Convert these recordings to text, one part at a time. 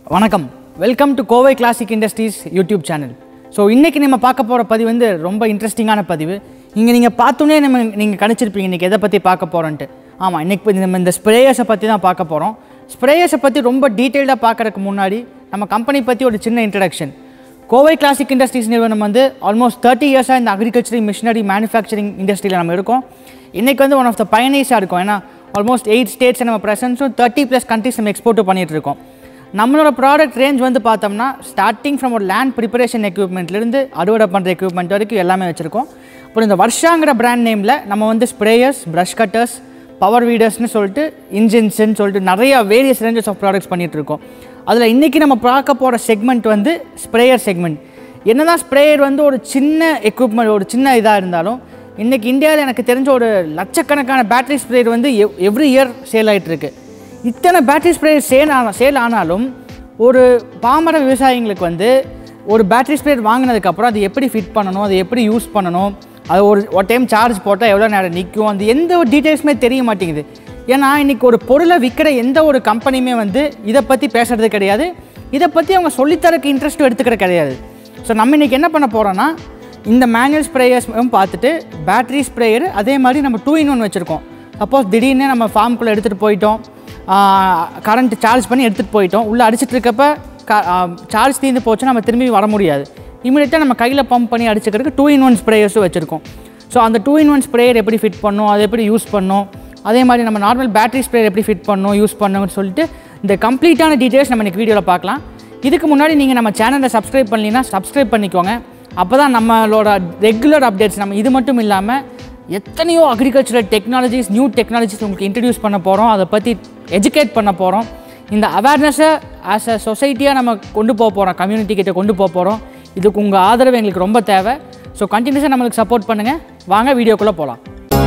வணக்கம் welcome to Kovai classic industries YouTube channel so இன்றைக்கி நம்ம பார்க்க போகிற பதிவு வந்து ரொம்ப இன்ட்ரெஸ்டிங்கான பதிவு இங்கே நீங்கள் பார்த்தோன்னே நம்ம நீங்கள் கணிச்சிருப்பீங்க இன்றைக்கி எதை பற்றி பார்க்க போகிறோன்ட்டு ஆமாம் இன்றைக்கி நம்ம இந்த ஸ்ப்ரேயர்ஸை பற்றி தான் பார்க்க போகிறோம் ஸ்ப்ரேயர்ஸை பற்றி ரொம்ப டீட்டெயில்டாக பார்க்குறதுக்கு முன்னாடி நம்ம கம்பெனி பற்றி ஒரு சின்ன இன்ட்ரடக்ஷன் கோவை கிளாசிக் இண்டஸ்ட்ரீஸ் நிறுவனம் வந்து ஆல்மோஸ்ட் தேர்ட்டி இயர்ஸாக இந்த அக்ரிகல்ச்சரி மிஷினரி மேனுஃபேக்சரிங் இண்டஸ்ட்ரியில் நம்ம இருக்கோம் இன்றைக்கி வந்து ஒன் ஆஃப் த பயனீஸாக இருக்கும் ஏன்னா ஆல்மோஸ்ட் எயிட் ஸ்டேட்ஸ் நம்ம ப்ரெசன்ஸும் தேர்ட்டி ப்ளஸ் கண்ட்ரிஸ் நம்ம எக்ஸ்போர்ட்டும் பண்ணிட்டு இருக்கோம் நம்மளோட ப்ராடக்ட் ரேஞ்ச் வந்து பார்த்தோம்னா ஸ்டார்டிங் ஃப்ரம் ஒரு லேண்ட் ப்ரிப்பரேஷன் எக்யூப்மெண்ட்லேருந்து அறுவடை பண்ணுற எக்யூப்மெண்ட் வரைக்கும் எல்லாமே வச்சுருக்கோம் அப்புறம் இந்த வர்ஷாங்கிற பிராண்ட் நேமில் நம்ம வந்து ஸ்ப்ரேயர்ஸ் ப்ரஷ் கட்டர்ஸ் பவர் வீடர்ஸ்னு சொல்லிட்டு இன்ஜின்ஸ்ன்னு சொல்லிட்டு நிறைய வேரியஸ் ரேஞ்சஸ் ஆஃப் ப்ராடக்ட்ஸ் பண்ணிகிட்டு இருக்கோம் அதில் இன்றைக்கி நம்ம பார்க்க போகிற செக்மெண்ட் வந்து ஸ்ப்ரேயர் செக்மெண்ட் என்னதான் ஸ்ப்ரேயர் வந்து ஒரு சின்ன எக்யூப்மெண்ட் ஒரு சின்ன இதாக இருந்தாலும் இன்றைக்கி இந்தியாவில் எனக்கு தெரிஞ்ச ஒரு லட்சக்கணக்கான பேட்டரி ஸ்ப்ரேயர் வந்து எவ்ரி இயர் சேல் ஆகிட்டு இருக்கு இத்தனை பேட்டரி ஸ்ப்ரேயர் சேல் ஆன சேல் ஆனாலும் ஒரு பாமர விவசாயிங்களுக்கு வந்து ஒரு பேட்டரி ஸ்ப்ரேயர் வாங்கினதுக்கப்புறம் அது எப்படி ஃபிட் பண்ணணும் அதை எப்படி யூஸ் பண்ணணும் அது ஒரு ஒரு டைம் சார்ஜ் போட்டால் எவ்வளோ நேரம் நிற்கும் அந்த எந்த ஒரு டீட்டெயில்ஸுமே தெரிய மாட்டேங்குது ஏன்னா இன்றைக்கி ஒரு பொருளை விற்கிற எந்த ஒரு கம்பெனியுமே வந்து இதை பற்றி பேசுறது கிடையாது இதை பற்றி அவங்க சொல்லித்தரக்கு இன்ட்ரெஸ்ட்டும் எடுத்துக்கிற கிடையாது ஸோ நம்ம இன்றைக்கி என்ன பண்ண போகிறோன்னா இந்த மேனுவல் ஸ்ப்ரேயர்ஸ் பார்த்துட்டு பேட்டரி ஸ்ப்ரேயர் அதே மாதிரி நம்ம டூ இன் ஒன் வச்சுருக்கோம் சப்போஸ் திடீர்னு நம்ம ஃபார்முக்குள்ளே எடுத்துகிட்டு போயிட்டோம் கரண்ட் சார்ஜ் பண்ணி எடுத்துகிட்டு போயிட்டோம் உள்ளே அடிச்சிட்டு இருக்கப்ப சார்ஜ் தீர்ந்து போச்சுன்னா நம்ம திரும்பி வர முடியாது இமீடியட்டாக நம்ம கையில் பம்ப் பண்ணி அடிச்சுக்கிறதுக்கு டூ இன் ஒன் ஸ்ப்ரேயர்ஸும் வச்சுருக்கோம் ஸோ அந்த டூ இன் ஒன் ஸ்ப்ரேயர் எப்படி ஃபிட் பண்ணும் அதை எப்படி யூஸ் பண்ணும் அதே மாதிரி நம்ம நார்மல் பேட்டரி ஸ்ப்ரேயர் எப்படி ஃபிட் பண்ணணும் யூஸ் பண்ணணும்னு சொல்லிட்டு இந்த கம்ப்ளீட்டான டீட்டெயில்ஸ் நம்ம இன்றைக்கி வீடியோவில் பார்க்கலாம் இதுக்கு முன்னாடி நீங்கள் நம்ம சேனலை சப்ஸ்கிரைப் பண்ணலீங்கன்னா சப்ஸ்கிரைப் பண்ணிக்கோங்க அப்போ தான் நம்மளோட ரெகுலர் அப்டேட்ஸ் நம்ம இது மட்டும் இல்லாமல் எத்தனையோ அக்ரிகல்ச்சரல் டெக்னாலஜிஸ் நியூ டெக்னாலஜிஸ் உங்களுக்கு இன்ட்ரடியூஸ் பண்ண போகிறோம் அதை பற்றி எஜுகேட் பண்ண போகிறோம் இந்த அவேர்னஸை ஆஸ் அ சொசைட்டியாக நம்ம கொண்டு போக போகிறோம் கம்யூனிட்டி கிட்ட கொண்டு போக போகிறோம் இதுக்கு உங்கள் ஆதரவு எங்களுக்கு ரொம்ப தேவை ஸோ கண்டினியூஸாக நம்மளுக்கு சப்போர்ட் பண்ணுங்கள் வாங்க வீடியோக்குள்ளே போகலாம்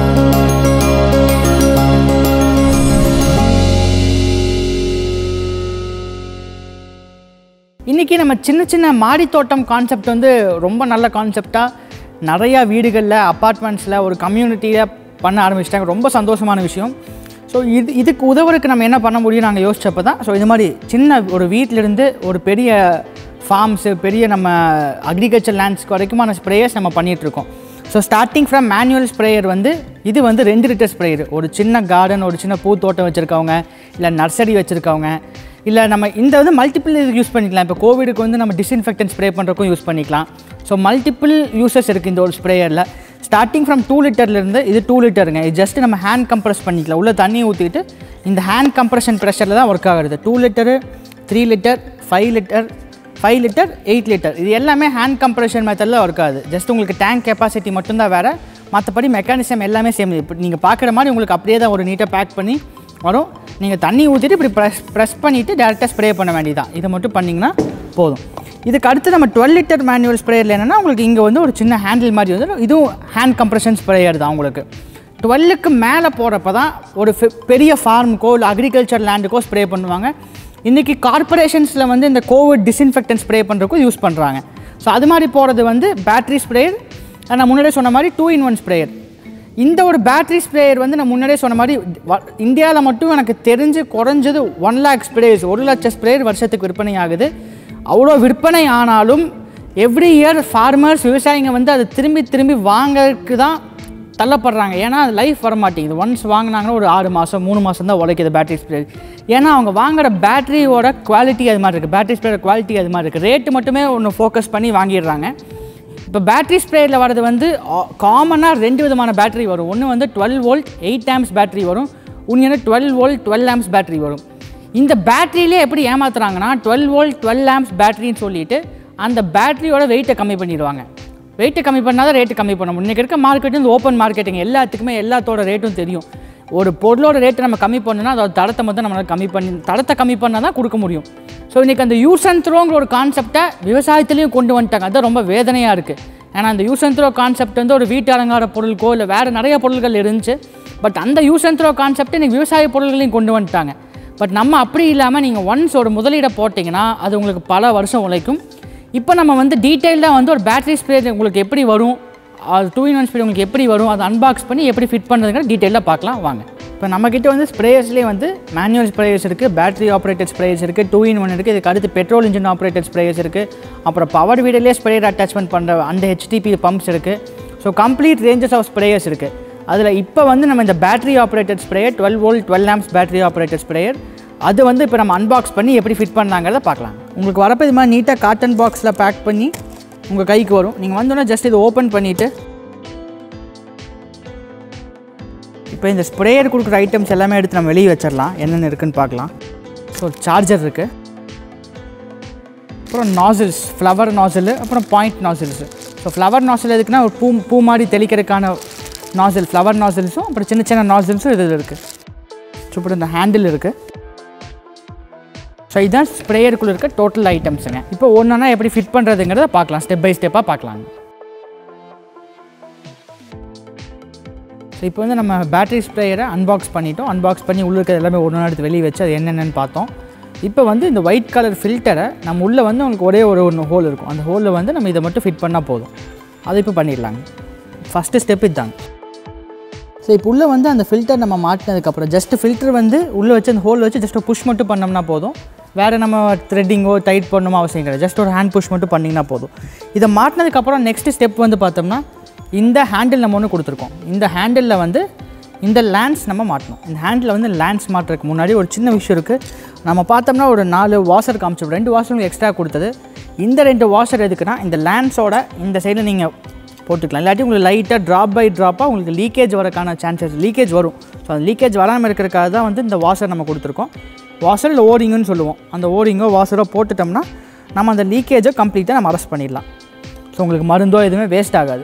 இன்றைக்கி நம்ம சின்ன சின்ன மாடி தோட்டம் கான்செப்ட் வந்து ரொம்ப நல்ல கான்செப்டாக நிறையா வீடுகளில் அப்பார்ட்மெண்ட்ஸில் ஒரு கம்யூனிட்டியில் பண்ண ஆரம்பிச்சிட்டாங்க ரொம்ப சந்தோஷமான விஷயம் ஸோ இது இதுக்கு உதவுறதுக்கு நம்ம என்ன பண்ண முடியும் நாங்கள் யோசிச்சப்போ தான் ஸோ இது மாதிரி சின்ன ஒரு வீட்டிலிருந்து ஒரு பெரிய ஃபார்ம்ஸு பெரிய நம்ம அக்ரிகல்ச்சர் லேண்ட்ஸ்க்கு வரைக்குமான ஸ்ப்ரேயர்ஸ் நம்ம பண்ணிகிட்ருக்கோம் so starting from manual sprayer வந்து இது வந்து ரெண்டு லிட்டர் ஸ்ப்ரேயர் ஒரு சின்ன கார்டன் ஒரு சின்ன பூத்தோட்டம் வச்சுருக்கவங்க இல்லை நர்சரி வச்சுருக்கவங்க இல்லை நம்ம இந்த வந்து மல்டிபிள் இதுக்கு யூஸ் பண்ணிக்கலாம் இப்போ கோவிடுக்கு வந்து நம்ம டிஸ்இன்ஃபெக்டன்ட் ஸ்ப்ரே பண்ணுறக்கும் யூஸ் பண்ணிக்கலாம் ஸோ மல்டிபிள் யூசஸ் இருக்குது இந்த ஒரு ஸ்ப்ரேயரில் ஸ்டார்டிங் ஃப்ரம் டூ லிட்டர்லேருந்து இது டூ லிட்டருங்க இது ஜஸ்ட் நம்ம ஹேண்ட் கம்ப்ரஸ் பண்ணிக்கலாம் உள்ள தண்ணி ஊற்றிட்டு இந்த ஹேண்ட் கம்ப்ரஷன் ப்ரெஷரில் தான் ஒர்க் ஆகுது two litre three litre five litre five litre eight litre இது எல்லாமே ஹேண்ட் கம்ப்ரெஷன் மெத்தடில் ஒர்க் ஆகுது ஜஸ்ட் உங்களுக்கு டேங்க் கெப்பாசிட்டி மட்டும்தான் வேறு மற்றபடி மெக்கானிசம் எல்லாமே சேம் இப்போ நீங்கள் பார்க்குற மாதிரி உங்களுக்கு அப்படியே தான் ஒரு நீட்டாக பேக் பண்ணி வரும் நீங்கள் தண்ணி ஊற்றிட்டு இப்படி ப்ரெஸ் ப்ரெஸ் பண்ணிவிட்டு டேரெக்டாக ஸ்ப்ரே பண்ண வேண்டியதான் இதை மட்டும் பண்ணிங்கன்னா போதும் இதுக்கு அடுத்து நம்ம டுவெல் லிட்டர் மேனுவல் ஸ்ப்ரேயரில் என்னென்னா உங்களுக்கு இங்கே வந்து ஒரு சின்ன ஹேண்டில் மாதிரி வந்து இதுவும் ஹேண்ட் கம்ப்ரெஷன் ஸ்ப்ரேயர் தான் உங்களுக்கு டுவெல்லுக்கு மேலே போகிறப்ப தான் ஒரு ஃபெ- பெரிய ஃபார்முக்கோ இல்லை அக்ரிகல்ச்சர் லேண்டுக்கோ ஸ்ப்ரே பண்ணுவாங்க இன்றைக்கி கார்பரேஷன்ஸில் வந்து இந்த கோவிட் டிஸ்இன்ஃபெக்டன்ட் ஸ்ப்ரே பண்ணுறதுக்கும் யூஸ் பண்ணுறாங்க ஸோ அது மாதிரி போகிறது வந்து பேட்டரி ஸ்ப்ரேயர் நான் முன்னாடியே சொன்ன மாதிரி டூ இன் ஒன் ஸ்ப்ரேயர் இந்த ஒரு பேட்டரி ஸ்ப்ரேயர் வந்து நான் முன்னாடியே சொன்ன மாதிரி இந்தியாவில் மட்டும் எனக்கு தெரிஞ்சு குறைஞ்சது ஒன் லேக் ஸ்ப்ரேயர்ஸ் ஒரு லட்சம் ஸ்ப்ரேயர் வருஷத்துக்கு விற்பனை ஆகுது அவ்வளோ விற்பனை ஆனாலும் எவ்ரி இயர் ஃபார்மர்ஸ் விவசாயிங்க வந்து அதை திரும்பி திரும்பி வாங்கறதுக்கு தான் தள்ளப்படுறாங்க ஏன்னா அது லைஃப் வர மாட்டேங்குது ஒன்ஸ் வாங்கினாங்கன்னா ஒரு ஆறு மாதம் மூணு மாதம் தான் உழைக்குது பேட்டரி ஸ்ப்ரே ஏன்னா அவங்க வாங்குற பேட்டரியோட குவாலிட்டி அது மாதிரி இருக்குது பேட்டரி ஸ்ப்ரேயோட குவாலிட்டி அது மாதிரி இருக்குது ரேட்டு மட்டுமே ஒன்று ஃபோக்கஸ் பண்ணி வாங்கிடுறாங்க இப்போ பேட்டரி ஸ்ப்ரேயில் வரது வந்து காமனாக ரெண்டு விதமான பேட்டரி வரும் ஒன்று வந்து twelve volt eight amps battery வரும் இன்னொன்று twelve volt twelve amps battery வரும் இந்த பேட்டரியிலே எப்படி ஏமாத்துறாங்கன்னா டுவெல் வோல்ட் டுவெல் ஆம்ஸ் பேட்டரின்னு சொல்லிட்டு அந்த பேட்டரியோட வெயிட்டை கம்மி பண்ணிடுவாங்க வெயிட்டை கம்மி பண்ணால் தான் ரேட்டு கம்மி பண்ண முடியும் இன்றைக்கி இருக்க மார்க்கெட் வந்து ஓப்பன் மார்க்கெட்டிங் எல்லாத்துக்குமே எல்லாத்தோட ரேட்டும் தெரியும் ஒரு பொருளோட ரேட்டை நம்ம கம்மி பண்ணணும்னா அதோட தரத்தை மட்டும் நம்மளால் கம்மி பண்ணி தரத்தை கம்மி பண்ணால் தான் கொடுக்க முடியும் ஸோ இன்றைக்கி அந்த யூஸ் அண்ட் த்ரோங்கிற ஒரு கான்செப்டை விவசாயத்துலேயும் கொண்டு வந்துட்டாங்க அது ரொம்ப வேதனையாக இருக்குது ஏன்னா அந்த யூஸ் அண்ட் த்ரோ கான்செப்ட் வந்து ஒரு வீட்டு அலங்கார பொருளுக்கோ இல்லை வேறு நிறைய பொருட்கள் இருந்துச்சு பட் அந்த யூஸ் அண்ட் த்ரோ கான்செப்ட் இன்றைக்கி விவசாய பொருள்களையும் கொண்டு வந்துட்டாங்க பட் நம்ம அப்படி இல்லாமல் நீங்கள் ஒன்ஸ் ஒரு முதலீடை போட்டிங்கன்னா அது உங்களுக்கு பல வருஷம் உழைக்கும் இப்போ நம்ம வந்து டீட்டெயில்டாக வந்து ஒரு பேட்டரி ஸ்ப்ரே உங்களுக்கு எப்படி வரும் அது டூ இன் ஒன் ஸ்பீட் உங்களுக்கு எப்படி வரும் அதை அன்பாக்ஸ் பண்ணி எப்படி ஃபிட் பண்ணுறதுங்கிற டீட்டெயிலாக பார்க்கலாம் வாங்க இப்போ நம்மக்கிட்ட வந்து ஸ்ப்ரேயர்ஸ்லேயே வந்து மேனுவல் ஸ்ப்ரேயர்ஸ் இருக்குது பேட்டரி ஆப்ரேட்டட் ஸ்ப்ரேயர்ஸ் இருக்குது டூ இன் ஒன் இருக்குது இதுக்கு அடுத்து பெட்ரோல் இன்ஜின் ஆப்ரேட்டட் ஸ்ப்ரேயர்ஸ் இருக்குது அப்புறம் பவர் வீடிலே ஸ்ப்ரேயர் அட்டாச்மெண்ட் பண்ணுற அந்த ஹெச்டிபி பம்ப்ஸ் இருக்குது so complete ranges of sprayers இருக்குது அதில் இப்போ வந்து நம்ம இந்த battery operated sprayer twelve volt twelve amps battery operated sprayer அது வந்து இப்போ நம்ம அன்பாக்ஸ் பண்ணி எப்படி ஃபிட் பண்ணலாங்கிறத பார்க்கலாம் உங்களுக்கு வரப்போ இது மாதிரி நீட்டாக காட்டன் பாக்ஸில் பேக் பண்ணி உங்கள் கைக்கு வரும் நீங்கள் வந்தோன்னே ஜஸ்ட் இது ஓப்பன் பண்ணிவிட்டு இப்போ இந்த ஸ்ப்ரேயர் கொடுக்குற ஐட்டம்ஸ் எல்லாமே எடுத்து நம்ம வெளியே வச்சிடலாம் என்னென்ன இருக்குன்னு பார்க்கலாம் ஸோ சார்ஜர் இருக்குது அப்புறம் நாசில்ஸ் ஃப்ளவர் நாசில் அப்புறம் point nozzles so flower nozzle எதுக்குன்னா ஒரு பூ பூ மாதிரி தெளிக்கிறதுக்கான நாசில் ஃப்ளவர் நாசில்ஸும் அப்புறம் சின்ன சின்ன நாசில்ஸும் இதில் இருக்குது ஸோ இப்படி இந்த ஹேண்டில் இருக்குது ஸோ இதுதான் ஸ்ப்ரேயருக்குள்ளே இருக்க டோட்டல் ஐட்டம்ஸுங்க இப்போ ஒன்றா எப்படி ஃபிட் பண்ணுறதுங்கிறத பார்க்கலாம் ஸ்டெப் பை ஸ்டெப்பாக பார்க்கலாங்க ஸோ இப்போ வந்து நம்ம பேட்டரி ஸ்ப்ரேயரை அன்பாக்ஸ் பண்ணிட்டோம் அன்பாக்ஸ் பண்ணி உள்ளே இருக்கிறது எல்லாமே ஒன்று எடுத்து வெளியே வச்சு அது என்னென்னு பார்த்தோம் இப்போ வந்து இந்த ஒயிட் கலர் ஃபில்டரை நம்ம உள்ளே வந்து உங்களுக்கு ஒரே ஒரு ஒன்று ஹோல் இருக்கும் அந்த ஹோலில் வந்து நம்ம இதை மட்டும் ஃபிட் பண்ணால் போதும் அதை இப்போ பண்ணிடலாங்க ஃபஸ்ட்டு ஸ்டெப் இதுதாங்க ஸோ இப்போ உள்ளே வந்து அந்த ஃபில்டர் நம்ம மாட்டினதுக்கப்புறம் ஜஸ்ட் ஃபில்டர் வந்து உள்ளே வச்சு அந்த ஹோல் வச்சு ஜஸ்ட் புஷ் மட்டும் பண்ணோம்னா போதும் வேறு நம்ம த்ரெட்டிங்கோ டைட் பண்ணணுமோ அவசியம் கிடையாது ஜஸ்ட் ஒரு ஹேண்ட் புஷ் மட்டும் பண்ணிங்கன்னா போதும் இதை மாட்டினதுக்கப்புறம் நெக்ஸ்ட் ஸ்டெப் வந்து பார்த்தோம்னா இந்த ஹேண்டில் நம்ம ஒன்று கொடுத்துருக்கோம் இந்த ஹேண்டிலில் வந்து இந்த லேண்ட்ஸ் நம்ம மாட்டணும் இந்த ஹேண்டில் வந்து லேண்ட்ஸ் மாட்டுறதுக்கு முன்னாடி ஒரு சின்ன விஷயம் இருக்குது நம்ம பார்த்தோம்னா ஒரு நாலு வாஷர் காமிச்சோம் ரெண்டு வாஷர் எக்ஸ்ட்ரா கொடுத்தது இந்த ரெண்டு வாஷர் எதுக்குன்னா இந்த லேண்ட்ஸோட இந்த சைடில் நீங்கள் போட்டுக்கலாம் இல்லாட்டி உங்களுக்கு லைட்டாக ட்ராப் பை ட்ராப்பாக உங்களுக்கு லீக்கேஜ் வரக்கான சான்சஸ் லீக்கேஜ் வரும் ஸோ அந்த லீக்கேஜ் வராமல் இருக்கிறதுக்காக தான் வந்து இந்த வாஷர் நம்ம கொடுத்துருக்கோம் வாஷர் இல்லை ஓரிங்குன்னு சொல்லுவோம் அந்த ஓரிங்கோ வாஷரோ போட்டுட்டோம்னா நம்ம அந்த லீக்கேஜை கம்ப்ளீட்டாக நம்ம அரெஸ்ட் பண்ணிடலாம் ஸோ உங்களுக்கு மருந்தோ எதுவுமே வேஸ்ட் ஆகாது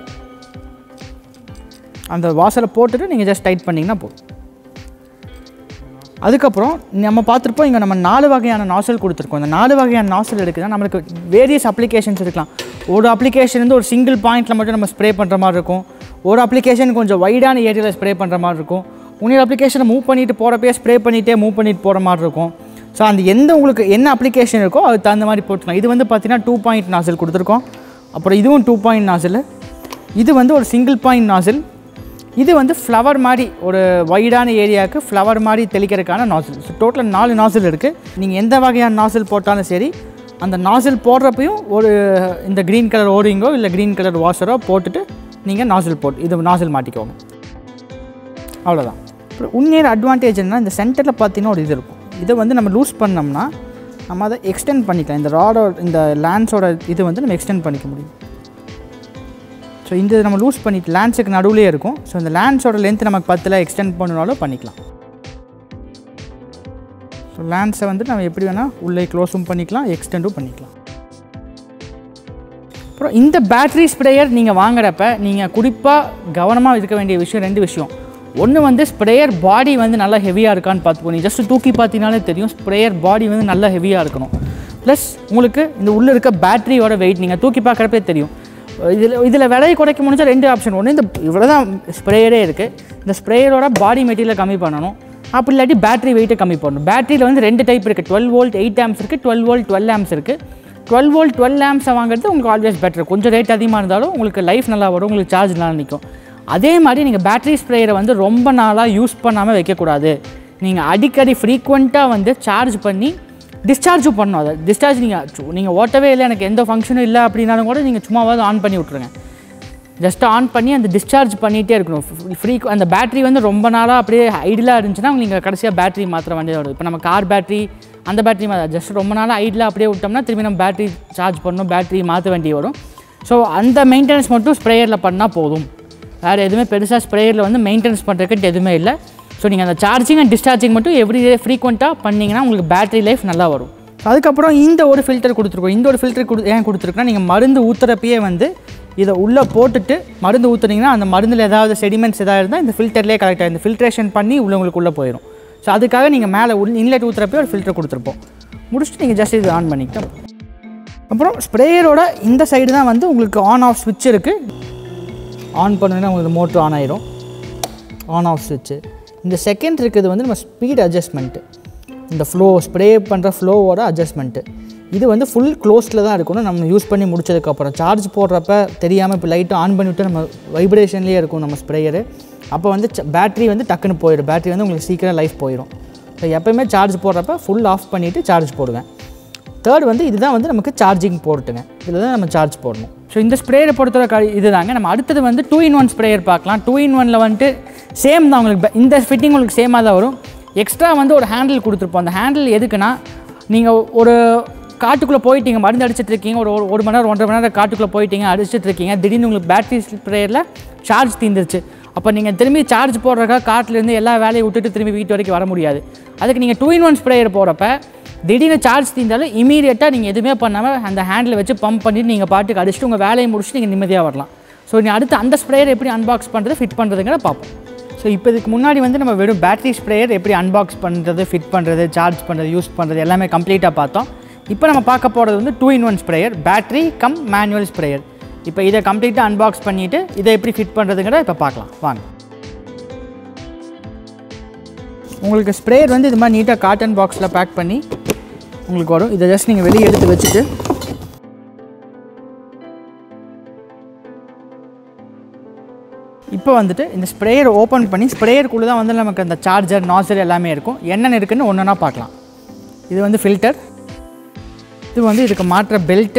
அந்த வாசலை போட்டுட்டு நீங்கள் ஜஸ்ட் டைட் பண்ணிங்கன்னா போதும் அதுக்கப்புறம் நம்ம பார்த்துருப்போம் இங்கே நம்ம நாலு வகையான நாசல் கொடுத்துருக்கோம் இந்த நாலு வகையான நாசல் எடுக்குதுன்னா நம்மளுக்கு வேரியஸ் அப்ளிகேஷன்ஸ் இருக்கலாம் ஒரு அப்ளிகேஷன் வந்து ஒரு சிங்கிள் பாயிண்ட்டில் மட்டும் நம்ம ஸ்ப்ரே பண்ணுற மாதிரி இருக்கும் ஒரு அப்ளிகேஷன் கொஞ்சம் வைடான ஏரியாவில் ஸ்ப்ரே பண்ணுற மாதிரி இருக்கும் இன்னொரு அப்ளிகேஷனை மூவ் பண்ணிட்டு போகிறப்பே ஸ்ப்ரே பண்ணிகிட்டே மூவ் பண்ணிட்டு போகிற மாதிரி இருக்கும் ஸோ அந்த எந்த உங்களுக்கு என்ன அப்ளிகேஷன் இருக்கோ அதுக்கு தகுந்த மாதிரி போட்டுக்கலாம் இது வந்து பார்த்தீங்கன்னா டூ பாயிண்ட் நாசில் கொடுத்துருக்கோம் அப்புறம் இதுவும் டூ பாயிண்ட் நாசில் இது வந்து ஒரு சிங்கிள் பாயிண்ட் நாசில் இது வந்து ஃப்ளவர் மாதிரி ஒரு வைடான ஏரியாவுக்கு ஃப்ளவர் மாதிரி தெளிக்கிறதுக்கான நாசில் ஸோ டோட்டலாக நாலு நாசில் இருக்குது நீங்கள் எந்த வகையான நாசில் போட்டாலும் சரி அந்த நாசில் போடுறப்பையும் ஒரு இந்த க்ரீன் கலர் ஓரிங்கோ இல்லை க்ரீன் கலர் வாஷரோ போட்டுட்டு நீங்கள் நாசில் போட்டு இது நாசில் மாட்டிக்கோங்க அவ்வளோதான் அப்புறம் உண்மையான அட்வான்டேஜ் என்ன இந்த சென்டரில் பார்த்தீங்கன்னா ஒரு இது இருக்கும் இதை வந்து நம்ம லூஸ் பண்ணோம்னா நம்ம அதை எக்ஸ்டெண்ட் பண்ணிக்கலாம் இந்த ராடோட இந்த லேண்ட்ஸோட இது வந்து நம்ம எக்ஸ்டெண்ட் பண்ணிக்க முடியும் ஸோ இந்த இதை நம்ம லூஸ் பண்ணிட்டு லேண்ட்ஸுக்கு நடுவுலேயே இருக்கும் ஸோ இந்த லேண்ட்ஸோட லென்த் நமக்கு பத்தில் எக்ஸ்டெண்ட் பண்ணனாலும் பண்ணிக்கலாம் ஸோ லேண்ட்ஸை வந்து நம்ம எப்படி வேணால் உள்ளே க்ளோஸும் பண்ணிக்கலாம் எக்ஸ்டெண்டும் பண்ணிக்கலாம் அப்புறம் இந்த பேட்டரி ஸ்ப்ரேயர் நீங்கள் வாங்குறப்ப நீங்கள் குறிப்பாக கவனமாக இருக்க வேண்டிய விஷயம் ரெண்டு விஷயம் ஒன்று வந்து ஸ்ப்ரேயர் பாடி வந்து நல்லா ஹெவியாக இருக்கான்னு பார்த்துக்கோ நீ ஜஸ்ட் தூக்கி பார்த்தீங்கனாலே தெரியும் ஸ்ப்ரேயர் பாடி வந்து நல்லா ஹெவியாக இருக்கணும் ப்ளஸ் உங்களுக்கு இந்த உள்ளே இருக்க பேட்டரியோட வெயிட் நீங்கள் தூக்கி பார்க்குறப்பே தெரியும் இதில் இதில் விலையை குறைக்க முடிஞ்சால் ரெண்டு ஆப்ஷன் ஒன்று இந்த இவ்வளோ தான் ஸ்ப்ரேயரே இருக்குது இந்த ஸ்ப்ரேயரோட பாடி மெட்டீரியலை கம்மி பண்ணணும் அப்படி இல்லாட்டி பேட்டரி வெயிட்டை கம்மி பண்ணணும் பேட்டரியில் வந்து ரெண்டு டைப் இருக்குது டுவெல் வோல்ட் எயிட் ஆம்ஸ் இருக்குது டுவெல் வோல்ட் டுவெல் ஆம்ஸ் இருக்குது டுவெல் வோல்ட் டுவெல் ஆம்ஸை வாங்குறது உங்களுக்கு ஆல்வேஸ் பெட்டர் கொஞ்சம் ரேட் அதிகமாக இருந்தாலும் உங்களுக்கு லைஃப் நல்லா வரும் உங்களுக்கு சார்ஜ் நல்லா நிற்கும் அதே மாதிரி நீங்கள் பேட்டரி ஸ்ப்ரேயரை வந்து ரொம்ப நாளாக யூஸ் பண்ணாமல் வைக்கக்கூடாது நீங்கள் அடிக்கடி ஃப்ரீக்வெண்ட்டாக வந்து சார்ஜ் பண்ணி டிஸ்சார்ஜும் பண்ணணும் அதை டிஸ்சார்ஜ் நீங்கள் நீங்கள் ஓட்டவே இல்லை எனக்கு எந்த ஃபங்க்ஷனும் இல்லை அப்படின்னாலும் கூட நீங்கள் சும்மாவாவது ஆன் பண்ணி விட்ருங்க ஜஸ்ட் ஆன் பண்ணி அந்த டிஸ்சார்ஜ் பண்ணிகிட்டே இருக்கணும் ஃப்ரீ அந்த பேட்டரி வந்து ரொம்ப நாளாக அப்படியே ஐடிலாக இருந்துச்சுன்னா நீங்கள் கடைசியாக பேட்டரி மாற்ற வேண்டியது வரும் இப்போ நம்ம கார் பேட்டரி அந்த பேட்டரி மாதிரி ஜஸ்ட் ரொம்ப நாளாக ஐடிலாக அப்படியே விட்டோம்னா திரும்பி நம்ம பேட்டரி சார்ஜ் பண்ணணும் பேட்டரி மாற்ற வேண்டி வரும் ஸோ அந்த மெயின்டெனன்ஸ் மட்டும் ஸ்ப்ரேயரில் பண்ணால் போதும் வேறு எதுவுமே பெருசாக ஸ்ப்ரேயரில் வந்து மெயின்டெனன்ஸ் பண்ணுறதுக்கு எதுவுமே இல்லை ஸோ நீங்கள் அந்த சார்ஜிங் அண்ட் டிஸ்சார்ஜிங் மட்டும் எவ்ரி டே ஃப்ரீக்வெண்ட்டாக பண்ணிங்கன்னா உங்களுக்கு பேட்டரி லைஃப் நல்லா வரும் அதுக்கப்புறம் இந்த ஒரு ஃபில்டர் கொடுத்துருக்கோம் இந்த ஒரு ஃபில்டர் கொடு ஏன் கொடுத்துருக்குன்னா நீங்கள் மருந்து ஊற்றுறப்பயே வந்து இதை உள்ளே போட்டுட்டு மருந்து ஊற்றுனீங்கன்னா அந்த மருந்தில் ஏதாவது செடிமெண்ட்ஸ் ஏதாவது இருந்தால் இந்த ஃபில்டர்லேயே கரெக்ட் ஆகும் இந்த ஃபில்ட்ரேஷன் பண்ணி உள்ள உங்களுக்கு உள்ளே போயிடும் ஸோ அதுக்காக நீங்கள் மேலே உள் இன்லெட் ஊற்றுறப்பே ஒரு ஃபில்டர் கொடுத்துருப்போம் முடிச்சுட்டு நீங்கள் ஜஸ்ட் இது ஆன் பண்ணிக்கிட்டா போதும். அப்புறம் ஸ்ப்ரேயரோட இந்த சைடு தான் வந்து உங்களுக்கு ஆன் ஆஃப் ஸ்விட்ச் இருக்குது ஆன் பண்ணுன்னா உங்களுக்கு மோட்ரு ஆன் ஆயிரும் ஆன் ஆஃப் ஸ்விட்ச்சு இந்த செகண்ட் இருக்கிறது வந்து நம்ம ஸ்பீட் அட்ஜஸ்ட்மெண்ட்டு இந்த ஃப்ளோ ஸ்ப்ரே பண்ணுற ஃப்ளோவோட அட்ஜஸ்ட்மெண்ட்டு இது வந்து ஃபுல் க்ளோஸ்டில் தான் இருக்கணும் நம்ம யூஸ் பண்ணி முடிச்சதுக்கப்புறம் சார்ஜ் போடுறப்ப தெரியாமல் இப்போ லைட்டு ஆன் பண்ணிவிட்டு நம்ம வைப்ரேஷன்லேயே இருக்கும் நம்ம ஸ்ப்ரேயரு அப்போ வந்து பேட்டரி வந்து டக்குன்னு போயிடும் பேட்டரி வந்து உங்களுக்கு சீக்கிரம் லைஃப் போயிடும் ஸோ எப்போயுமே சார்ஜ் போடுறப்ப ஃபுல் ஆஃப் பண்ணிவிட்டு சார்ஜ் போடுவேன் தேர்ட் வந்து இதுதான் வந்து நமக்கு சார்ஜிங் போர்ட்டுங்க இதில் தான் நம்ம சார்ஜ் போடணும் ஸோ இந்த ஸ்ப்ரேயரை பொறுத்தவரை க இதுதாங்க நம்ம அடுத்தது வந்து டூ இன் ஒன் ஸ்ப்ரேயர் பார்க்கலாம் டூ இன் ஒனில் வந்துட்டு சேம் தான் உங்களுக்கு ப- இந்த ஃபிட்டிங் உங்களுக்கு சேமாக தான் வரும் எக்ஸ்ட்ரா வந்து ஒரு ஹேண்டில் கொடுத்துருப்போம் அந்த ஹேண்டில் எதுக்குன்னா நீங்கள் ஒரு காட்டுக்குள்ளே போயிட்டீங்க மருந்து அடிச்சிட்டு இருக்கீங்க ஒரு ஒரு- ஒரு மணி நேரம் ஒன்றரை மணி நேரம் காட்டுக்குள்ளே போயிட்டீங்க அடிச்சிட்டு இருக்கீங்க திடீர்னு உங்களுக்கு பேட்டரி ஸ்ப்ரேயரில் சார்ஜ் தீர்ந்துருச்சு அப்போ நீங்கள் திரும்பி சார்ஜ் போடுறக்கா காட்டிலேருந்து எல்லா வேலையும் விட்டுட்டு திரும்பி வீட்டு வரைக்கும் வர முடியாது அதுக்கு நீங்கள் டூ இன் ஒன் ஸ்ப்ரேயர் போகிறப்ப திடீர்னு சார்ஜ் தீர்ந்தாலும் இமீடியட்டாக நீங்கள் எதுவுமே பண்ணாமல் அந்த ஹேண்டில் வச்சு பம்ப் பண்ணிட்டு நீங்கள் பாட்டுக்கு அடிச்சுட்டு உங்கள் வேலையை முடிச்சுட்டு நீங்கள் நிம்மதியாக வரலாம் ஸோ நீ அடுத்து அந்த ஸ்ப்ரேயர் எப்படி அன்பாக்ஸ் பண்ணுறது ஃபிட் பண்ணுறதுங்கிற பார்ப்போம் ஸோ இப்போ இதுக்கு முன்னாடி வந்து நம்ம வெறும் பேட்டரி ஸ்ப்ரேயர் எப்படி அன்பாக்ஸ் பண்ணுறது ஃபிட் பண்ணுறது சார்ஜ் பண்ணுறது யூஸ் பண்ணுறது எல்லாமே கம்ப்ளீட்டாக பார்த்தோம் இப்போ நம்ம பார்க்க போகிறது வந்து two in one sprayer battery cum manual sprayer இப்போ இதை கம்ப்ளீட்டாக அன்பாக்ஸ் பண்ணிவிட்டு இதை எப்படி ஃபிட் பண்ணுறதுங்கிறத இப்போ பார்க்கலாம் வாங்க உங்களுக்கு ஸ்ப்ரேயர் வந்து இது மாதிரி நீட்டாக காட்டன் பாக்ஸில் பேக் பண்ணி உங்களுக்கு வரும் இதை ஜஸ்ட் நீங்கள் வெளியே எடுத்து வச்சுட்டு இப்போ வந்துட்டு இந்த ஸ்ப்ரேயர் ஓப்பன் பண்ணி ஸ்ப்ரேயருக்குள்ளே தான் வந்து நமக்கு அந்த சார்ஜர் நாசர் எல்லாமே இருக்கும் என்னென்ன இருக்குன்னு ஒன்றா பார்க்கலாம் இது வந்து ஃபில்டர் இது வந்து இதுக்கு மாற்ற பெல்ட்டு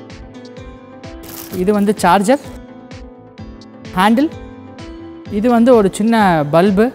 இது வந்து சார்ஜர் ஹேண்டில் இது வந்து ஒரு சின்ன பல்பு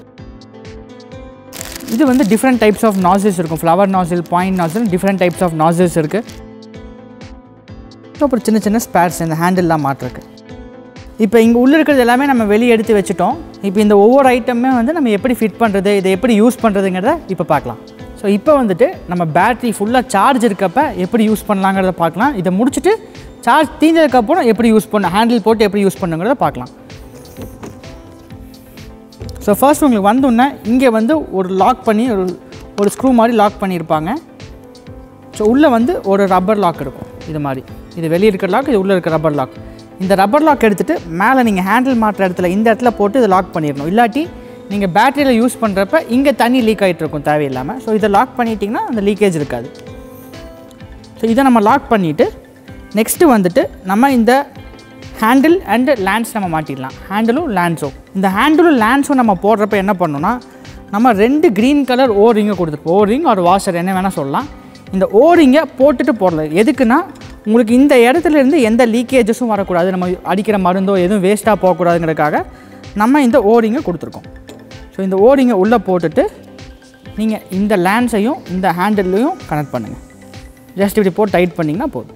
இது வந்து டிஃப்ரெண்ட் டைப்ஸ் ஆஃப் நாசல்ஸ் இருக்கும் flower nozzle point nozzle different types of nozzles இருக்குது அப்புறம் சின்ன சின்ன ஸ்பேர்ஸ் இந்த ஹேண்டில்லாம் மாட்டிருக்கு இப்போ இங்கே உள்ளே இருக்கிறது எல்லாமே நம்ம வெளியே எடுத்து வச்சுட்டோம் இப்போ இந்த ஒவ்வொரு ஐட்டமே வந்து நம்ம எப்படி ஃபிட் பண்ணுறது இதை எப்படி யூஸ் பண்ணுறதுங்கிறத இப்போ பார்க்கலாம் ஸோ இப்போ வந்துட்டு நம்ம பேட்டரி ஃபுல்லாக சார்ஜ் இருக்கப்ப எப்படி யூஸ் பண்ணலாங்கிறத பார்க்கலாம் இதை முடிச்சுட்டு சார்ஜ் தீர்ந்ததுக்கப்புறம் எப்படி யூஸ் பண்ண ஹேண்டில் போட்டு எப்படி யூஸ் பண்ணுங்கிறத பார்க்கலாம் ஸோ ஃபர்ஸ்ட் உங்களுக்கு வந்தோடனே இங்கே வந்து ஒரு லாக் பண்ணி ஒரு ஒரு ஸ்க்ரூ மாதிரி லாக் பண்ணியிருப்பாங்க ஸோ உள்ளே வந்து ஒரு ரப்பர் லாக் இருக்கும் இது மாதிரி இது வெளியே இருக்கிற லாக் இது உள்ளே இருக்கிற ரப்பர் லாக் இந்த ரப்பர் லாக் எடுத்துகிட்டு மேலே நீங்கள் ஹேண்டில் மாட்டுற இடத்துல இந்த இடத்துல போட்டு இதை லாக் பண்ணிடணும் இல்லாட்டி நீங்கள் பேட்டரியில் யூஸ் பண்ணுறப்ப இங்கே தண்ணி லீக் ஆகிட்டு இருக்கும் தேவையில்லாமல் ஸோ இதை லாக் பண்ணிட்டீங்கன்னா அந்த லீக்கேஜ் இருக்காது ஸோ இதை நம்ம லாக் பண்ணிவிட்டு நெக்ஸ்ட்டு வந்துட்டு நம்ம இந்த ஹேண்டில் அண்டு லேண்ட்ஸ் நம்ம மாட்டிடலாம் ஹேண்டிலும் லேண்ட்ஸும் இந்த ஹேண்டிலும் லேண்ட்ஸும் நம்ம போடுறப்ப என்ன பண்ணணும்னா நம்ம ரெண்டு க்ரீன் கலர் ஓ ரிங்கை கொடுத்துருப்போம் ஓ ரிங் ஒரு வாஷர் என்ன வேணால் சொல்லலாம் இந்த ஓ ரிங்கை போட்டுட்டு போடலாம் எதுக்குன்னா உங்களுக்கு இந்த இடத்துல இருந்து எந்த லீக்கேஜஸும் வரக்கூடாது நம்ம அடிக்கிற மருந்தோ எதுவும் வேஸ்ட்டாக போகக்கூடாதுங்கிறதுக்காக நம்ம இந்த ஓ ரிங்கை கொடுத்துருக்கோம் ஸோ இந்த ஓ ரிங்கை உள்ளே போட்டுட்டு நீங்கள் இந்த லேண்ட்ஸையும் இந்த ஹேண்டில்லையும் கனெக்ட் பண்ணுங்கள் ஜஸ்ட் இப்படி போட்டு டைட் பண்ணிங்கன்னா போதும்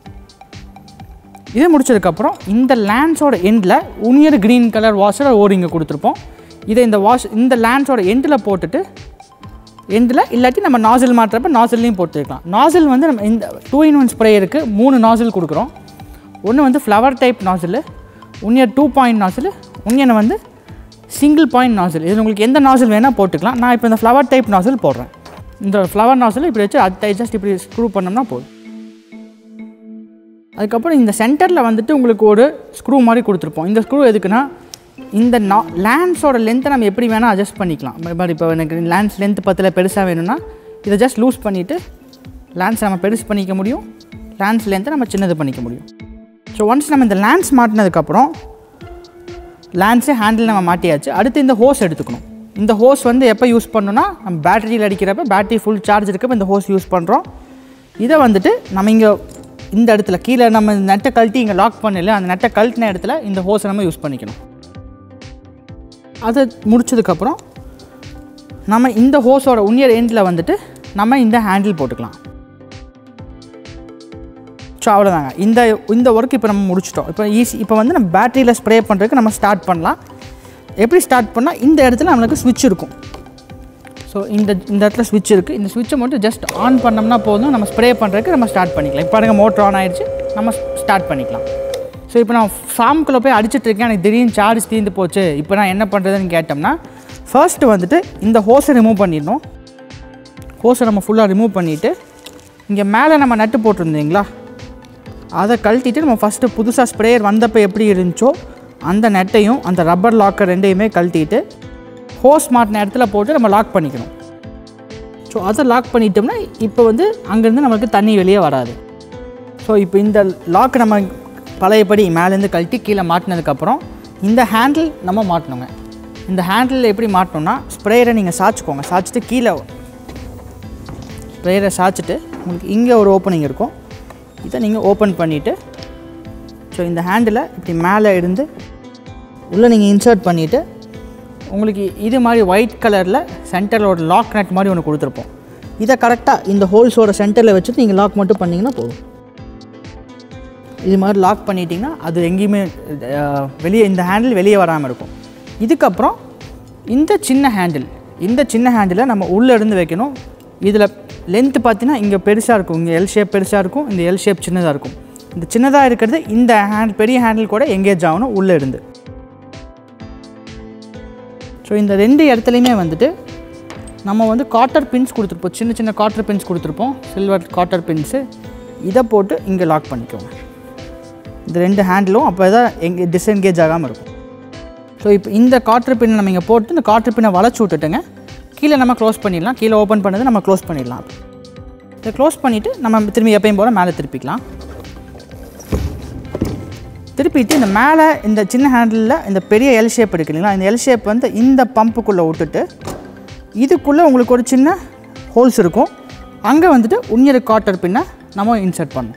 இது முடிச்சதுக்கப்புறம் இந்த லேண்ட்ஸோட எண்டில் உனியர் க்ரீன் கலர் வாஷர் ஓரிங்க கொடுத்துருப்போம் இதை இந்த வாஷ் இந்த லேண்ட்ஸோட எண்டில் போட்டுட்டு எண்டில் இல்லாட்டி நம்ம நாசில் மாட்டுறப்ப நாசில்லையும் போட்டுக்கலாம் நாசில் வந்து நம்ம இந்த டூ இன் ஒன் ஸ்ப்ரேயருக்கு மூணு நாசில் கொடுக்குறோம் ஒன்று வந்து ஃப்ளவர் டைப் நாசில் உன்னியர் டூ பாயிண்ட் நாசில் உன்னியனை வந்து சிங்கிள் பாயிண்ட் நாசில் இது உங்களுக்கு எந்த நாசில் வேணால் போட்டுக்கலாம் நான் இப்போ இந்த ஃப்ளவர் டைப் நாசில் போடுறேன் இந்த ஃப்ளவர் நாசில் இப்படி வச்சு அது ஜஸ்ட் இப்படி ஸ்க்ரூ பண்ணோம்னா போதும் அதுக்கப்புறம் இந்த சென்டரில் வந்துட்டு உங்களுக்கு ஒரு ஸ்க்ரூ மாதிரி கொடுத்துருப்போம் இந்த ஸ்க்ரூ எதுக்குன்னா இந்த நா லேண்ட்ஸோட லென்த்தை நம்ம எப்படி வேணால் அட்ஜஸ்ட் பண்ணிக்கலாம் பட் இப்போ எனக்கு லேண்ட்ஸ் லென்த் பத்தில் பெருசாக வேணும்னா இதை ஜஸ்ட் லூஸ் பண்ணிவிட்டு லேண்ட்ஸ் நம்ம பெருசு பண்ணிக்க முடியும் லேண்ட்ஸ் லென்த்தை நம்ம சின்னது பண்ணிக்க முடியும் ஸோ ஒன்ஸ் நம்ம இந்த லேண்ட்ஸ் மாட்டினதுக்கப்புறம் லேண்ட்ஸே ஹேண்டில் நம்ம மாட்டியாச்சு அடுத்து இந்த ஹோஸ் எடுத்துக்கணும் இந்த ஹோஸ் வந்து எப்போ யூஸ் பண்ணணும்னா நம்ம பேட்டரியில் அடிக்கிறப்ப பேட்டரி ஃபுல் சார்ஜ் இருக்கப்ப இந்த ஹோஸ் யூஸ் பண்ணுறோம் இதை வந்துட்டு நம்ம இங்கே இந்த இடத்துல கீழே நம்ம இந்த நெட்டை கழட்டி இங்கே லாக் பண்ணல அந்த நெட்டை கழட்டின இடத்துல இந்த ஹோஸை நம்ம யூஸ் பண்ணிக்கணும் அதை முடிச்சதுக்கப்புறம் நம்ம இந்த ஹோஸோட உன்னியர் எண்டில் வந்துட்டு நம்ம இந்த ஹேண்டில் போட்டுக்கலாம் ஸோ அவ்வளோதாங்க இந்த இந்த ஒர்க் இப்போ நம்ம முடிச்சிட்டோம் இப்போ ஈஸி இப்போ வந்து நம்ம பேட்டரியில் ஸ்ப்ரே பண்ணுறதுக்கு நம்ம ஸ்டார்ட் பண்ணலாம் எப்படி ஸ்டார்ட் பண்ணால் இந்த இடத்துல நம்மளுக்கு ஸ்விட்ச் இருக்கும் ஸோ இந்த இந்த இடத்துல ஸ்விட்ச் இருக்குது இந்த ஸ்விட்சை மட்டும் ஜஸ்ட் ஆன் பண்ணோம்னா போதும் நம்ம ஸ்ப்ரே பண்ணுறதுக்கு நம்ம ஸ்டார்ட் பண்ணிக்கலாம் இப்போ பாருங்கள் மோட்டர் ஆன் ஆயிடுச்சு நம்ம ஸ்டார்ட் பண்ணிக்கலாம் ஸோ இப்போ நான் ஃபார்முக்குள்ளே போய் அடிச்சிட்டு இருக்கேன் எனக்கு திடீர்னு சார்ஜ் தீர்ந்து போச்சு இப்போ நான் என்ன பண்ணுறதுன்னு கேட்டோம்னா ஃபர்ஸ்ட்டு வந்துட்டு இந்த ஹோஸை ரிமூவ் பண்ணிடணும் ஹோஸை நம்ம ஃபுல்லாக ரிமூவ் பண்ணிவிட்டு இங்கே மேலே நம்ம நட்டு போட்டிருந்தீங்களா அதை கழட்டிட்டு நம்ம ஃபஸ்ட்டு புதுசாக ஸ்ப்ரேயர் வந்தப்போ எப்படி இருந்துச்சோ அந்த நெட்டையும் அந்த ரப்பர் லாக்கர் ரெண்டையுமே கழட்டிட்டு ஹோஸ் மாட்டின இடத்துல போட்டு நம்ம லாக் பண்ணிக்கணும் ஸோ அதை லாக் பண்ணிட்டோம்னா இப்போ வந்து அங்கேருந்து நமக்கு தண்ணி வெளியே வராது ஸோ இப்போ இந்த லாக் நம்ம பழையபடி மேலேருந்து கழட்டி கீழே மாட்டினதுக்கப்புறம் இந்த ஹேண்டில் நம்ம மாட்டணுங்க இந்த ஹேண்டில் எப்படி மாட்டணும்னா ஸ்ப்ரேயரை நீங்கள் சாய்ச்சிக்கோங்க சாய்ச்சிட்டு கீழே ஸ்ப்ரேயரை சாய்ச்சிட்டு உங்களுக்கு இங்கே ஒரு ஓப்பனிங் இருக்கும் இதை நீங்கள் ஓப்பன் பண்ணிவிட்டு ஸோ இந்த ஹேண்டில் இப்படி மேலே இருந்து உள்ளே நீங்கள் இன்சர்ட் பண்ணிவிட்டு உங்களுக்கு இது மாதிரி ஒயிட் கலரில் சென்டரில் ஒரு லாக் நட் மாதிரி ஒன்று கொடுத்துருப்போம் இதை கரெக்டாக இந்த ஹோல்ஸோட சென்டரில் வச்சுட்டு நீங்கள் லாக் மட்டும் பண்ணிங்கன்னா போதும் இது மாதிரி லாக் பண்ணிட்டீங்கன்னா அது எங்கேயுமே அஹ், வெளியே இந்த ஹேண்டில் வெளியே வராமல் இருக்கும் இதுக்கப்புறம் இந்த சின்ன ஹேண்டில் இந்த சின்ன ஹேண்டிலை நம்ம உள்ளே இருந்து வைக்கணும் இதில் லென்த்து பார்த்தீங்கன்னா இங்கே பெருசாக இருக்கும் இங்கே எல் ஷேப் பெருசாக இருக்கும் இந்த எல் ஷேப் சின்னதாக இருக்கும் இந்த சின்னதாக இருக்கிறது இந்த ஹேண்ட் பெரிய ஹேண்டில் கூட எங்கேஜ் ஆகணும் உள்ளே இருந்து ஸோ இந்த ரெண்டு இடத்துலையுமே வந்துட்டு நம்ம வந்து காட்டர் பின்ஸ் கொடுத்துருப்போம் சின்ன சின்ன காட்டர் பின்ஸ் கொடுத்துருப்போம் சில்வர் காட்டர் பின்ஸு இதை போட்டு இங்கே லாக் பண்ணிக்கோங்க இந்த ரெண்டு ஹேண்டிலும் அப்போ தான் எங்கே டிஸ்என்கேஜ் ஆகாமல் இருக்கும் ஸோ இப்போ இந்த காற்று பின்னை நம்ம இங்கே போட்டு இந்த காற்று பின்னை வளைச்சி விட்டுட்டுங்க கீழே நம்ம க்ளோஸ் பண்ணிடலாம் கீழே ஓப்பன் பண்ணது நம்ம க்ளோஸ் பண்ணிடலாம் இதை க்ளோஸ் பண்ணிவிட்டு நம்ம திரும்பி எப்பயும் போல் மேலே திருப்பிக்கலாம் திருப்பிட்டு இந்த மேலே இந்த சின்ன ஹேண்டிலில் இந்த பெரிய எல் ஷேப் இருக்கு இல்லைங்களா இந்த எல் ஷேப் வந்து இந்த பம்புக்குள்ளே விட்டுட்டு இதுக்குள்ளே உங்களுக்கு ஒரு சின்ன ஹோல்ஸ் இருக்கும் அங்கே வந்துட்டு உண்ணியர் காட்டர் பின்னை நம்ம இன்சர்ட் பண்ணணும்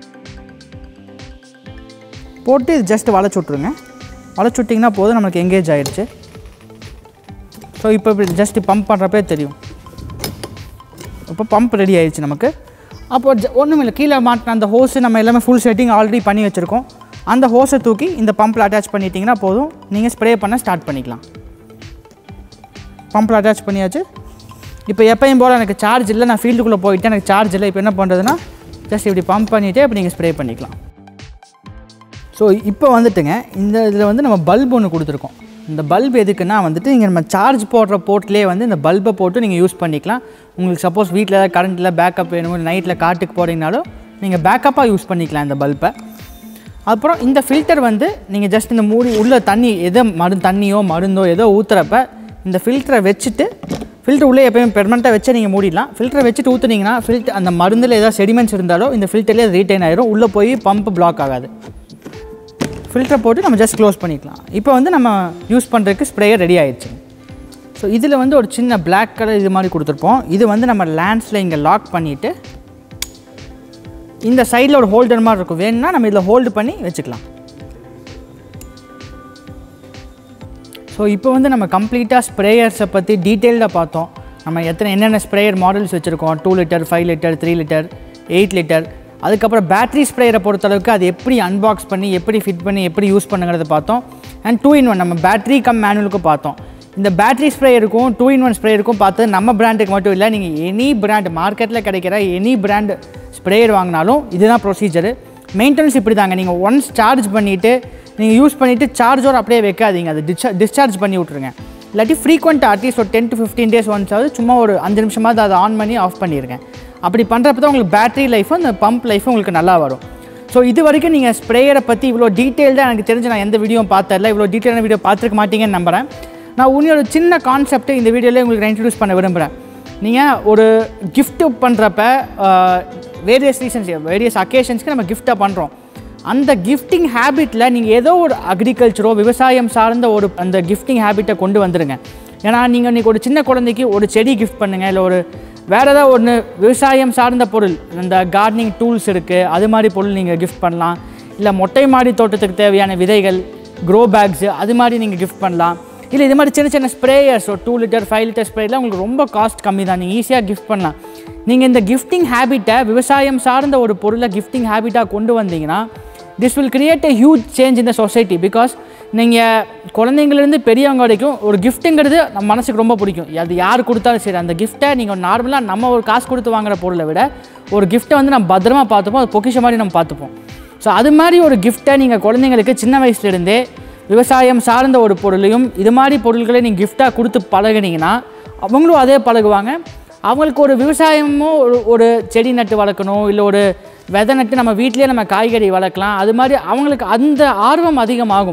போட்டு இது ஜஸ்ட் வளைச்சி விட்ருங்க வளைச்சி விட்டிங்கன்னா போதும் நமக்கு எங்கேஜ் ஆயிடுச்சு ஸோ இப்போ இப்படி ஜஸ்ட் பம்ப் பண்ணுறப்பே தெரியும் இப்போ பம்ப் ரெடி ஆயிடுச்சு நமக்கு அப்போ ஜ ஒன்றும் இல்லை கீழே மாட்டின அந்த ஹோஸு நம்ம எல்லாமே ஃபுல் செட்டிங் ஆல்ரெடி பண்ணி வச்சுருக்கோம் அந்த ஹோஸை தூக்கி இந்த பம்பில் அட்டாச் பண்ணிட்டீங்கன்னா போதும் நீங்கள் ஸ்ப்ரே பண்ண ஸ்டார்ட் பண்ணிக்கலாம் பம்பில் அட்டாச் பண்ணியாச்சு இப்போ எப்பயும் போல் எனக்கு சார்ஜ் இல்லை நான் ஃபீல்டுக்குள்ளே போயிட்டு எனக்கு சார்ஜ் இல்லை இப்போ என்ன பண்ணுறதுன்னா ஜஸ்ட் இப்படி பம்ப் பண்ணிவிட்டு இப்போ நீங்கள் ஸ்ப்ரே பண்ணிக்கலாம் ஸோ இப்போ வந்துட்டுங்க இந்த இதில் வந்து நம்ம பல்ப் ஒன்று கொடுத்துருக்கோம் இந்த பல்ப் எதுக்குன்னா வந்துட்டு இங்கே நம்ம சார்ஜ் போடுற போர்ட்லேயே வந்து இந்த பல்பை போட்டு நீங்கள் யூஸ் பண்ணிக்கலாம் உங்களுக்கு சப்போஸ் வீட்டில் ஏதாவது கரண்ட்டில் பேக்கப் வேணும் நைட்டில் காட்டுக்கு போகிறீங்கனாலும் நீங்கள் பேக்கப்பாக யூஸ் பண்ணிக்கலாம் இந்த பல்பை அப்புறம் இந்த ஃபில்டர் வந்து நீங்கள் ஜஸ்ட் இந்த மூடி உள்ள தண்ணி எதோ மரு தண்ணியோ மருந்தோ ஏதோ ஊற்றுறப்ப இந்த ஃபில்டரை வச்சுட்டு ஃபில்டர் உள்ளே எப்பயுமே பெர்மனெண்ட்டாக வச்சு நீங்கள் மூடிடலாம் ஃபில்டரை வச்சுட்டு ஊற்றுனீங்கன்னா ஃபில்டர் அந்த மருந்தில் ஏதாவது செடிமெண்ட்ஸ் இருந்தாலோ இந்த ஃபில்டர்லேயே ரீட்டைன் ஆயிரும் உள்ளே போய் பம்ப் பிளாக் ஆகாது ஃபில்டர் போட்டு நம்ம ஜஸ்ட் க்ளோஸ் பண்ணிக்கலாம் இப்போ வந்து நம்ம யூஸ் பண்ணுறதுக்கு ஸ்ப்ரேயர் ரெடி ஆயிடுச்சு ஸோ இதில் வந்து ஒரு சின்ன Black கலர் இது மாதிரி கொடுத்துருப்போம் இது வந்து நம்ம லேண்ட்ஸில் இங்கே லாக் பண்ணிவிட்டு இந்த சைடில் ஒரு ஹோல்டர் மாதிரி இருக்கும் வேணும்னா நம்ம இதில் ஹோல்டு பண்ணி வச்சுக்கலாம் ஸோ இப்போ வந்து நம்ம கம்ப்ளீட்டாக ஸ்ப்ரேயர்ஸை பற்றி டீட்டெயில்டாக பார்த்தோம் நம்ம எத்தனை என்னென்ன ஸ்ப்ரேயர் மாடல்ஸ் வச்சுருக்கோம் two litre five litre three litre eight litre அதுக்கப்புறம் பேட்டரி ஸ்ப்ரேயரை பொறுத்தளவுக்கு அது எப்படி அன்பாக்ஸ் பண்ணி எப்படி ஃபிட் பண்ணி எப்படி யூஸ் பண்ணுங்கிறத பார்த்தோம் அண்ட் டூ இன் ஒன் நம்ம பேட்டரி கம் மேனுவலுக்கும் பார்த்தோம் இந்த பேட்டரி ஸ்ப்ரேயருக்கும் டூ இன் ஒன் ஸ்ப்ரேயருக்கும் பார்த்து நம்ம பிராண்டுக்கு மட்டும் இல்லை நீங்கள் எனி பிராண்ட் மார்க்கெட்டில் கிடைக்கிற எனி பிராண்ட் ஸ்ப்ரேயர் வாங்கினாலும் இதுதான் ப்ரொசீஜரு மெயின்டெனன்ஸ் இப்படி தாங்க நீங்கள் ஒன்ஸ் சார்ஜ் பண்ணிவிட்டு நீங்கள் யூஸ் பண்ணிவிட்டு சார்ஜோட அப்படியே வைக்காதீங்க அதை டிஸ்சா டிஸ்சார்ஜ் பண்ணி விட்ருங்க இல்லாட்டி ஃப்ரீக்வெண்ட்டாக அட்லீஸ்ட் ஒரு ten to fifteen days once ஆகுது சும்மா ஒரு அஞ்சு நிமிஷமாவது அதை ஆன் பண்ணி ஆஃப் பண்ணிடுங்க அப்படி பண்ணுறப்ப தான் உங்களுக்கு பேட்டரி லைஃபும் அந்த பம்ப் லைஃபும் உங்களுக்கு நல்லா வரும் ஸோ இது வரைக்கும் நீங்கள் ஸ்ப்ரேயரை பற்றி இவ்வளோ டீட்டெயில்டாக எனக்கு தெரிஞ்சு நான் எந்த வீடியோவும் பார்த்ததில்ல இவ்வளோ டீட்டெயிலான வீடியோ பார்த்துருக்க மாட்டீங்கன்னு நம்புகிறேன் நான் உன்னோட சின்ன கான்செப்ட் இந்த வீடியோவில் உங்களுக்கு நான் இன்ட்ரடியூஸ் பண்ண விரும்புகிறேன் நீங்கள் ஒரு gift பண்ணுறப்ப வேரியஸ் ரீசன்ஸ் வேரியஸ் அக்கேஷன்ஸ்க்கு நம்ம கிஃப்டாக பண்ணுறோம் அந்த கிஃப்டிங் ஹேபிட்டில் நீங்கள் ஏதோ ஒரு அக்ரிகல்ச்சரோ விவசாயம் சார்ந்த ஒரு அந்த கிஃப்டிங் ஹேபிட்டை கொண்டு வந்துடுங்க ஏன்னா நீங்கள் இன்றைக்கி ஒரு சின்ன குழந்தைக்கு ஒரு செடி கிஃப்ட் பண்ணுங்கள் இல்லை ஒரு வேறு ஏதாவது ஒன்று விவசாயம் சார்ந்த பொருள் இந்த கார்டனிங் டூல்ஸ் இருக்குது அது மாதிரி பொருள் நீங்கள் கிஃப்ட் பண்ணலாம் இல்லை மொட்டை மாடி தோட்டத்துக்கு தேவையான விதைகள் க்ரோ பேக்ஸு அது மாதிரி நீங்கள் கிஃப்ட் பண்ணலாம் இல்லை இது மாதிரி சின்ன சின்ன ஸ்ப்ரேயர்ஸ் ஒரு டூ லிட்டர் ஃபைவ் லிட்டர் ஸ்ப்ரேலாம் உங்களுக்கு ரொம்ப காஸ்ட் கம்மி தான் நீங்கள் ஈஸியாக கிஃப்ட் பண்ணலாம் நீங்கள் இந்த கிஃப்டிங் ஹேபிட்டை விவசாயம் சார்ந்த ஒரு பொருளை கிஃப்டிங் ஹேபிட்டாக கொண்டு வந்தீங்கன்னா this will create a huge change in the society because நீங்கள் குழந்தைங்கலேருந்து பெரியவங்க வரைக்கும் ஒரு கிஃப்ட்டுங்கிறது நம்ம மனசுக்கு ரொம்ப பிடிக்கும் அது யார் கொடுத்தாலும் சரி அந்த கிஃப்ட்டை நீங்கள் நார்மலாக நம்ம ஒரு காசு கொடுத்து வாங்குற பொருளை விட ஒரு கிஃப்ட்டை வந்து நம்ம பத்திரமா பார்த்துப்போம் அது பொக்கிஷ மாதிரி நம்ம பார்த்துப்போம் ஸோ அது மாதிரி ஒரு கிஃப்ட்டை நீங்கள் குழந்தைங்களுக்கு சின்ன வயசுலேருந்தே விவசாயம் சார்ந்த ஒரு பொருளையும் இது மாதிரி பொருட்களை நீங்கள் கிஃப்டாக கொடுத்து பழகுனீங்கன்னா அவங்களும் அதே பழகுவாங்க அவங்களுக்கு ஒரு விவசாயமோ ஒரு ஒரு செடி நட்டு வளர்க்கணும் இல்லை ஒரு விதை நட்டு நம்ம வீட்டிலேயே நம்ம காய்கறி வளர்க்கலாம் அது மாதிரி அவங்களுக்கு அந்த ஆர்வம் அதிகமாகும்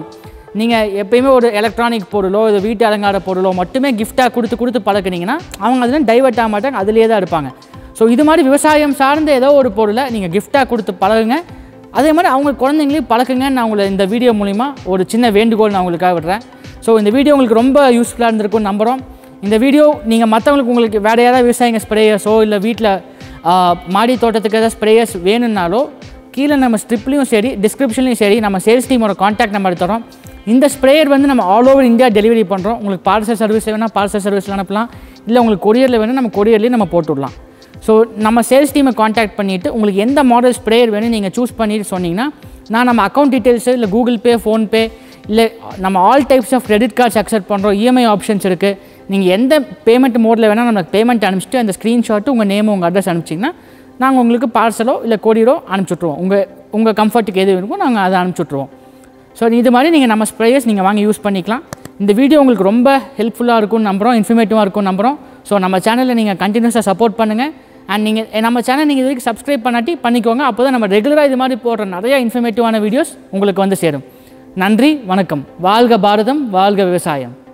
நீங்கள் எப்பயுமே ஒரு எலக்ட்ரானிக் பொருளோ இது வீட்டு அலங்கார பொருளோ மட்டுமே கிஃப்டாக கொடுத்து கொடுத்து பழக்குனீங்கன்னா அவங்க அதில் டைவர்ட் ஆக மாட்டாங்க அதிலே தான் இருப்பாங்க ஸோ இது மாதிரி விவசாயம் சார்ந்த ஏதோ ஒரு பொருளை நீங்கள் கிஃப்டாக கொடுத்து பழகுங்க அதே மாதிரி அவங்க குழந்தைங்களையும் பழக்குங்கன்னு நான் உங்களை இந்த வீடியோ மூலிமா ஒரு சின்ன வேண்டுகோள் நான் உங்களுக்காக விடுறேன் ஸோ இந்த வீடியோ உங்களுக்கு ரொம்ப யூஸ்ஃபுல்லாக இருந்திருக்கும்னு நம்புகிறோம் இந்த வீடியோ நீங்கள் மற்றவங்களுக்கு உங்களுக்கு வேறு யாராவது விவசாயிங்க ஸ்ப்ரேயர்ஸோ இல்லை வீட்டில் மாடி தோட்டத்துக்கு ஏதாவது ஸ்ப்ரேயர்ஸ் வேணும்னாலோ கீழே நம்ம ஸ்ட்ரிப்லையும் சரி டிஸ்கிரிப்ஷன்லையும் சரி நம்ம சேல்ஸ் டீமோட காண்டாக்ட் நம்பர் தரோம் இந்த ஸ்ப்ரேயர் வந்து நம்ம ஆல் ஓவர் இந்தியா டெலிவரி பண்ணுறோம் உங்களுக்கு பார்சல் சர்வீஸ் வேணால் பார்சல் சர்வீஸில் அனுப்பலாம் இல்லை உங்களுக்கு கொரியரில் வேணும் நம்ம கொரியர்லேயும் நம்ம போட்டு விடலாம் ஸோ நம்ம சேல்ஸ் டீமை காண்டாக்ட் பண்ணிவிட்டு உங்களுக்கு எந்த மாடல் ஸ்ப்ரேயர் வேணும் நீங்கள் சூஸ் பண்ணிட்டு சொன்னீங்கன்னா நான் நம்ம அக்கௌண்ட் டீட்டெயில்ஸு இல்லை கூகுள் பே ஃபோன்பே இல்லை நம்ம all types of credit cards accept பண்ணுறோம் இஎம்ஐ ஆப்ஷன்ஸ் இருக்குது நீங்கள் எந்த பேமெண்ட் மோடில் வேணால் நமக்கு பேமெண்ட் அனுப்பிச்சிட்டு அந்த ஸ்க்ரீன்ஷாட்டு உங்கள் நேம் உங்கள் அட்ரஸ் அனுப்பிச்சிங்கன்னா நாங்கள் உங்களுக்கு பார்சலோ இல்லை கொரியரோ அனுப்பிச்சுட்ருவோம் உங்கள் உங்கள் கம்ஃபர்ட்டுக்கு எது வேணுமோ நாங்கள் அதை அனுப்பிச்சுட்ருவோம் ஸோ இது மாதிரி நீங்கள் நம்ம ஸ்ப்ரேயர்ஸ் நீங்கள் வாங்கி யூஸ் பண்ணிக்கலாம் இந்த வீடியோ உங்களுக்கு ரொம்ப ஹெல்ப்ஃபுல்லாக இருக்கும்னு நம்புகிறோம் இன்ஃபர்மேட்டிவாக இருக்கும்னு நம்புகிறோம் ஸோ நம்ம சேனலில் நீங்கள் கண்டினியூஸாக சப்போர்ட் பண்ணுங்கள் அண்ட் நீங்கள் நம்ம சேனல் நீங்கள் இது வரைக்கும் சப்ஸ்கிரைப் பண்ணாட்டி பண்ணிக்கோங்க அப்போ தான் நம்ம ரெகுலராக இது மாதிரி போடுற நிறைய இன்ஃபர்மேட்டிவான வீடியோஸ் உங்களுக்கு வந்து சேரும் நன்றி வணக்கம் வாழ்க பாரதம் வாழ்க விவசாயம்